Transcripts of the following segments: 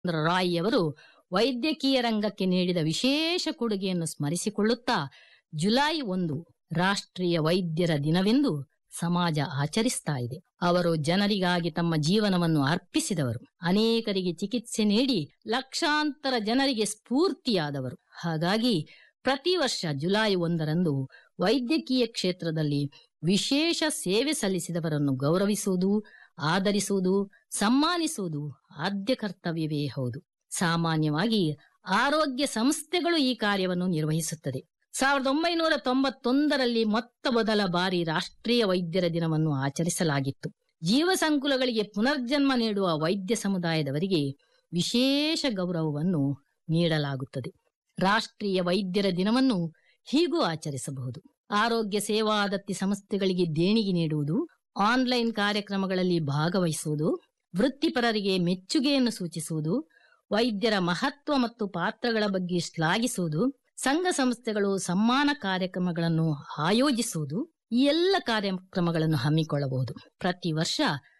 ರಾಯ್ ಅವರು ವೈದ್ಯಕೀಯ ರಂಗಕ್ಕೆ ನೀಡಿದ ವಿಶೇಷ ಕೊಡುಗೆಯನ್ನು ಸ್ಮರಿಸಿಕೊಳ್ಳುತ್ತಾ ಜುಲೈ ಒಂದು ರಾಷ್ಟ್ರೀಯ ವೈದ್ಯರ ದಿನವೆಂದು ಸಮಾಜ ಆಚರಿಸ್ತಾ ಇದೆ ಅವರು ಜನರಿಗಾಗಿ ತಮ್ಮ ಜೀವನವನ್ನು ಅರ್ಪಿಸಿದವರು ಅನೇಕರಿಗೆ ಚಿಕಿತ್ಸೆ ನೀಡಿ ಲಕ್ಷಾಂತರ ಜನರಿಗೆ ಸ್ಫೂರ್ತಿಯಾದವರು ಹಾಗಾಗಿ ಪ್ರತಿ ವರ್ಷ ಜುಲೈ ಒಂದರಂದು ವೈದ್ಯಕೀಯ ಕ್ಷೇತ್ರದಲ್ಲಿ ವಿಶೇಷ ಸೇವೆ ಸಲ್ಲಿಸಿದವರನ್ನು ಗೌರವಿಸುವುದು ಆದರಿಸುವುದು ಸನ್ಮಾನಿಸುವುದು ಆದ್ಯ ಕರ್ತವ್ಯವೇ ಹೌದು ಸಾಮಾನ್ಯವಾಗಿ ಆರೋಗ್ಯ ಸಂಸ್ಥೆಗಳು ಈ ಕಾರ್ಯವನ್ನು ನಿರ್ವಹಿಸುತ್ತದೆ ಸಾವಿರದ ಒಂಬೈನೂರ ತೊಂಬತ್ತೊಂದರಲ್ಲಿ ಮೊತ್ತ ಮೊದಲ ಬಾರಿ ರಾಷ್ಟ್ರೀಯ ವೈದ್ಯರ ದಿನವನ್ನು ಆಚರಿಸಲಾಗಿತ್ತು ಜೀವ ಸಂಕುಲಗಳಿಗೆ ಪುನರ್ಜನ್ಮ ನೀಡುವ ವೈದ್ಯ ಸಮುದಾಯದವರಿಗೆ ವಿಶೇಷ ಗೌರವವನ್ನು ನೀಡಲಾಗುತ್ತದೆ ರಾಷ್ಟ್ರೀಯ ವೈದ್ಯರ ದಿನವನ್ನು ಹೀಗೂ ಆಚರಿಸಬಹುದು ಆರೋಗ್ಯ ಸೇವಾದತ್ತಿ ಸಂಸ್ಥೆಗಳಿಗೆ ದೇಣಿಗೆ ನೀಡುವುದು ಆನ್ಲೈನ್ ಕಾರ್ಯಕ್ರಮಗಳಲ್ಲಿ ಭಾಗವಹಿಸುವುದು ವೃತ್ತಿಪರರಿಗೆ ಮೆಚ್ಚುಗೆಯನ್ನು ಸೂಚಿಸುವುದು ವೈದ್ಯರ ಮಹತ್ವ ಮತ್ತು ಪಾತ್ರಗಳ ಬಗ್ಗೆ ಶ್ಲಾಘಿಸುವುದು ಸಂಘ ಸಂಸ್ಥೆಗಳು ಸಮ್ಮಾನ ಕಾರ್ಯಕ್ರಮಗಳನ್ನು ಆಯೋಜಿಸುವುದು ಈ ಎಲ್ಲ ಕಾರ್ಯಕ್ರಮಗಳನ್ನು ಹಮ್ಮಿಕೊಳ್ಳಬಹುದು ಪ್ರತಿ ವರ್ಷ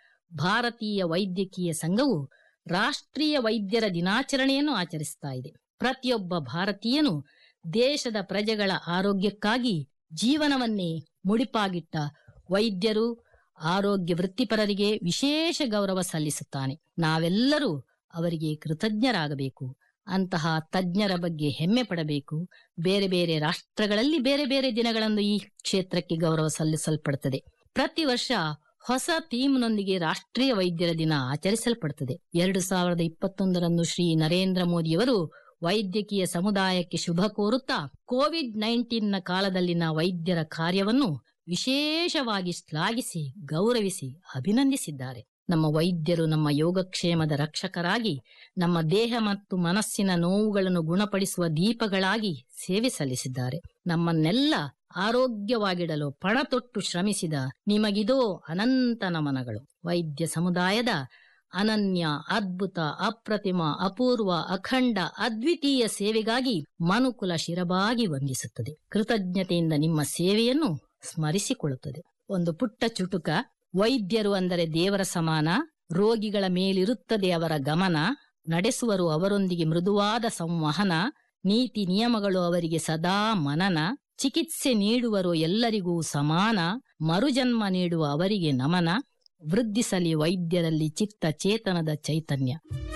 ಭಾರತೀಯ ವೈದ್ಯಕೀಯ ಸಂಘವು ರಾಷ್ಟ್ರೀಯ ವೈದ್ಯರ ದಿನಾಚರಣೆಯನ್ನು ಆಚರಿಸ್ತಾ ಇದೆ ಪ್ರತಿಯೊಬ್ಬ ಭಾರತೀಯನು ದೇಶದ ಪ್ರಜೆಗಳ ಆರೋಗ್ಯಕ್ಕಾಗಿ ಜೀವನವನ್ನೇ ಮುಡಿಪಾಗಿಟ್ಟ ವೈದ್ಯರು ಆರೋಗ್ಯ ವೃತ್ತಿಪರರಿಗೆ ವಿಶೇಷ ಗೌರವ ಸಲ್ಲಿಸುತ್ತಾನೆ ನಾವೆಲ್ಲರೂ ಅವರಿಗೆ ಕೃತಜ್ಞರಾಗಬೇಕು ಅಂತಹ ತಜ್ಞರ ಬಗ್ಗೆ ಹೆಮ್ಮೆ ಪಡಬೇಕು ಬೇರೆ ಬೇರೆ ರಾಷ್ಟ್ರಗಳಲ್ಲಿ ಬೇರೆ ಬೇರೆ ದಿನಗಳಂದು ಈ ಕ್ಷೇತ್ರಕ್ಕೆ ಗೌರವ ಸಲ್ಲಿಸಲ್ಪಡುತ್ತದೆ ಪ್ರತಿ ವರ್ಷ ಹೊಸ ಥೀಮ್ನೊಂದಿಗೆ ರಾಷ್ಟ್ರೀಯ ವೈದ್ಯರ ದಿನ ಆಚರಿಸಲ್ಪಡುತ್ತದೆ ಎರಡು ಸಾವಿರದ ಇಪ್ಪತ್ತೊಂದರಂದು ಶ್ರೀ ನರೇಂದ್ರ ಮೋದಿಯವರು ವೈದ್ಯಕೀಯ ಸಮುದಾಯಕ್ಕೆ ಶುಭ ಕೋರುತ್ತಾ ಕೋವಿಡ್ ನೈನ್ಟೀನ್ನ ಕಾಲದಲ್ಲಿನ ವೈದ್ಯರ ಕಾರ್ಯವನ್ನು ವಿಶೇಷವಾಗಿ ಶ್ಲಾಘಿಸಿ ಗೌರವಿಸಿ ಅಭಿನಂದಿಸಿದ್ದಾರೆ ನಮ್ಮ ವೈದ್ಯರು ನಮ್ಮ ಯೋಗಕ್ಷೇಮದ ರಕ್ಷಕರಾಗಿ ನಮ್ಮ ದೇಹ ಮತ್ತು ಮನಸ್ಸಿನ ನೋವುಗಳನ್ನು ಗುಣಪಡಿಸುವ ದೀಪಗಳಾಗಿ ಸೇವೆ ಸಲ್ಲಿಸಿದ್ದಾರೆ ನಮ್ಮನ್ನೆಲ್ಲ ಆರೋಗ್ಯವಾಗಿಡಲು ಪಣತೊಟ್ಟು ಶ್ರಮಿಸಿದ ನಿಮಗಿದೋ ಅನಂತ ನಮನಗಳು ವೈದ್ಯ ಸಮುದಾಯದ ಅನನ್ಯ ಅದ್ಭುತ ಅಪ್ರತಿಮ ಅಪೂರ್ವ ಅಖಂಡ ಅದ್ವಿತೀಯ ಸೇವೆಗಾಗಿ ಮನುಕುಲ ಶಿರಬಾಗಿ ವಂದಿಸುತ್ತದೆ ಕೃತಜ್ಞತೆಯಿಂದ ನಿಮ್ಮ ಸೇವೆಯನ್ನು ಸ್ಮರಿಸಿಕೊಳ್ಳುತ್ತದೆ ಒಂದು ಪುಟ್ಟ ಚುಟುಕ ವೈದ್ಯರು ಅಂದರೆ ದೇವರ ಸಮಾನ ರೋಗಿಗಳ ಮೇಲಿರುತ್ತದೆ ಅವರ ಗಮನ ನಡೆಸುವರು ಅವರೊಂದಿಗೆ ಮೃದುವಾದ ಸಂವಹನ ನೀತಿ ನಿಯಮಗಳು ಅವರಿಗೆ ಸದಾ ಮನನ ಚಿಕಿತ್ಸೆ ನೀಡುವರು ಎಲ್ಲರಿಗೂ ಸಮಾನ ಮರುಜನ್ಮ ನೀಡುವ ಅವರಿಗೆ ನಮನ ವೃದ್ಧಿಸಲಿ ವೈದ್ಯರಲ್ಲಿ ಚಿತ್ತ ಚೇತನದ ಚೈತನ್ಯ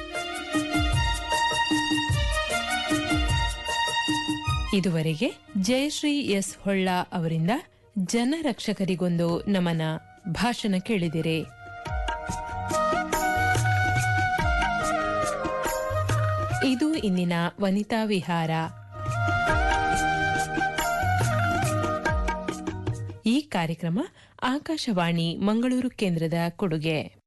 ಇದುವರೆಗೆ ಜಯಶ್ರೀ ಎಸ್ ಹೊಳ್ಳ ಅವರಿಂದ ಜನರಕ್ಷಕರಿಗೊಂದು ನಮನ ಭಾಷಣ ಕೇಳಿದಿರಿ ಇದು ಇಂದಿನ ವನಿತಾ ವಿಹಾರ ಈ ಕಾರ್ಯಕ್ರಮ ಆಕಾಶವಾಣಿ ಮಂಗಳೂರು ಕೇಂದ್ರದ ಕೊಡುಗೆ